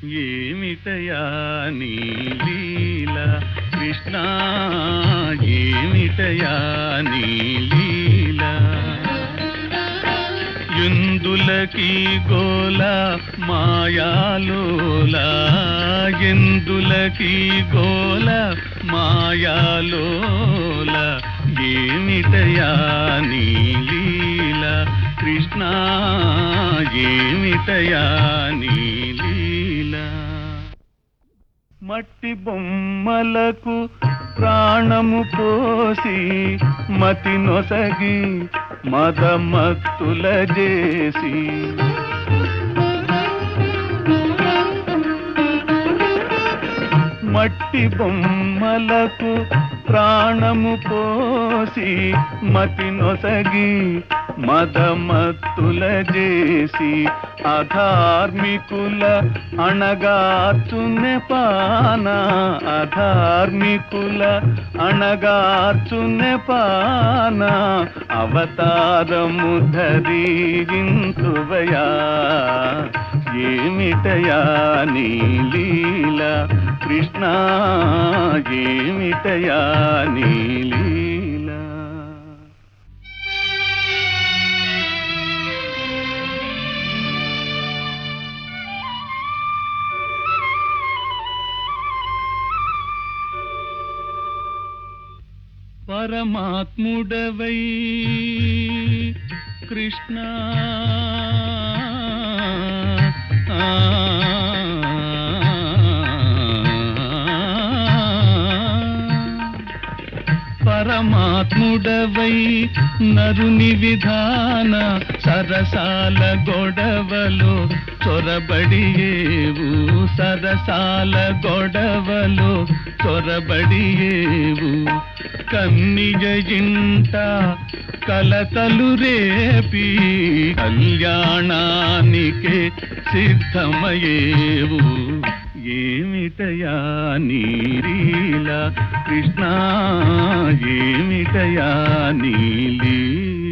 ఏమిటయా నీ లీల కృష్ణ ఏమిటయా నీ లీల ఎందులకి గోల మాయాలోల ఎందులకి గోల మాయాలోల ఏమిటయా నీ లీల కృష్ణ ఏమిటయా నీ లీల మట్టి బొమ్మలకు ప్రాణము పోసి మతి నొసగి మదమత్తుల చేసి మట్టి బొమ్మలకు ప్రాణము పోసి మతి నొసగి మదమత్తుల చేసి అధార్మికుల అణగార్చునె పాన అధార్మికుల అణగార్చునె పాన అవతారము ధరింతువయా ఏమిటయా నీ లీల కృష్ణ ఏమిటయా నీ లీల పరమాత్ముడవై కృష్ణ పరమాత్ముడవై నరుని విధాన సరసాల గొడవలో చొరబడియేవు సరసాల గొడవలో చొరబడియేవు కన్నియ ఇంట కలతలు రేపి కళ్యాణానికే సిద్ధమయేవు ఏమిటయా నీరీల కృష్ణ ఏమిటయా నీలీల